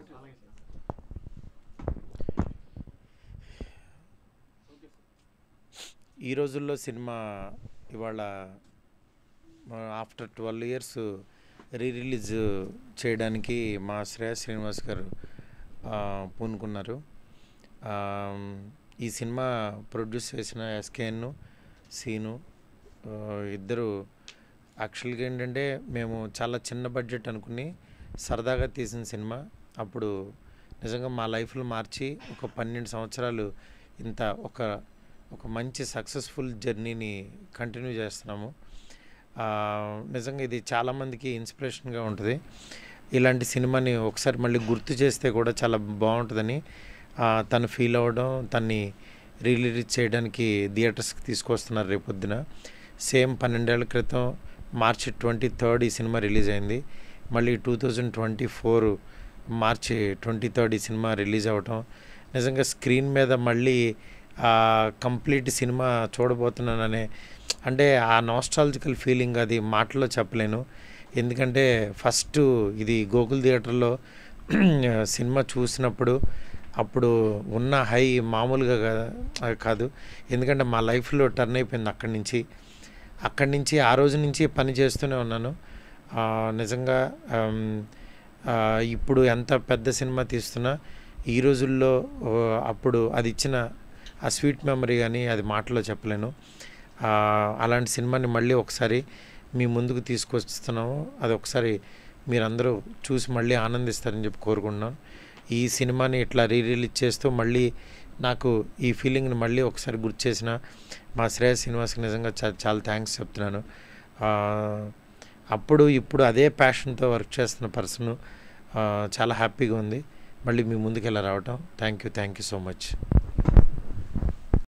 ఈ రోజుల్లో సినిమా ఇవాళ after twelve years re release చేయడానికి మా శ్రేయస్ శ్రీనివాస్ గారు ఆ, పూనుకున్నారు ఆ, ఈ సినిమా ప్రొడ్యూస్ చేసిన ఎస్కేఎన్ సీను ఆ, ఇద్దరు యాక్చువల్గా ఏంటంటే మేము చాలా చిన్న బడ్జెట్ అనుకుని సరదాగా తీసిన సినిమా అప్పుడు నిజంగా మా లైఫ్లో మార్చి ఒక పన్నెండు సంవత్సరాలు ఇంత ఒక ఒక మంచి సక్సెస్ఫుల్ జర్నీని కంటిన్యూ చేస్తున్నాము ఆ, నిజంగా ఇది చాలామందికి ఇన్స్పిరేషన్గా ఉంటుంది ఇలాంటి సినిమాని ఒకసారి మళ్ళీ గుర్తు చేస్తే కూడా చాలా బాగుంటుందని ఆ, తను ఫీల్ అవ్వడం తన్ని రిలీజ్ చేయడానికి థియేటర్స్కి తీసుకొస్తున్నారు రేపొద్దున సేమ్ పన్నెండేళ్ల క్రితం మార్చి ట్వంటీ థర్డ్ ఈ సినిమా రిలీజ్ అయింది మళ్ళీ two thousand twenty four March twenty third ఈ సినిమా రిలీజ్ అవ్వటం నిజంగా స్క్రీన్ మీద మళ్ళీ కంప్లీట్ సినిమా చూడబోతున్నాననే అంటే ఆ నాస్టాలజికల్ ఫీలింగ్ అది మాటల్లో చెప్పలేను ఎందుకంటే ఫస్ట్ ఇది గోకుల్ థియేటర్లో సినిమా చూసినప్పుడు అప్పుడు ఉన్న హై మామూలుగా కా- కాదు ఎందుకంటే మా లైఫ్లో టర్న్ అయిపోయింది అక్కడి నుంచి అక్కడి నుంచి ఆ రోజు నుంచి పని చేస్తూనే ఉన్నాను ఆ, నిజంగా ఆమ్, ఆ, ఇప్పుడు ఎంత పెద్ద సినిమా తీస్తున్నా ఈ రోజుల్లో ఓ, అప్పుడు అది ఇచ్చిన ఆ స్వీట్ మెమరీ కానీ అది మాటలో చెప్పలేను ఆ, అలాంటి సినిమాని మళ్ళీ ఒకసారి మీ ముందుకు తీసుకొస్తున్నాము అది ఒకసారి మీరందరూ చూసి మళ్ళీ ఆనందిస్తారని చెప్పి కోరుకుంటున్నాను ఈ సినిమాని ఇట్లా రీ రిలీజ్ చేస్తూ మళ్ళీ నాకు ఈ ఫీలింగ్ని మళ్ళీ ఒకసారి గుర్తు చేసిన మా శ్రేయస్ శ్రీనివాస్కి నిజంగా చా చాలా థ్యాంక్స్ చెప్తున్నాను ఆ, అప్పుడు ఇప్పుడు అదే ప్యాషన్తో వర్క్ చేస్తున్న పర్సన్ చాలా హ్యాపీగా ఉంది మళ్ళీ మీ ముందుకు ఇలా రావటం thank you thank you so much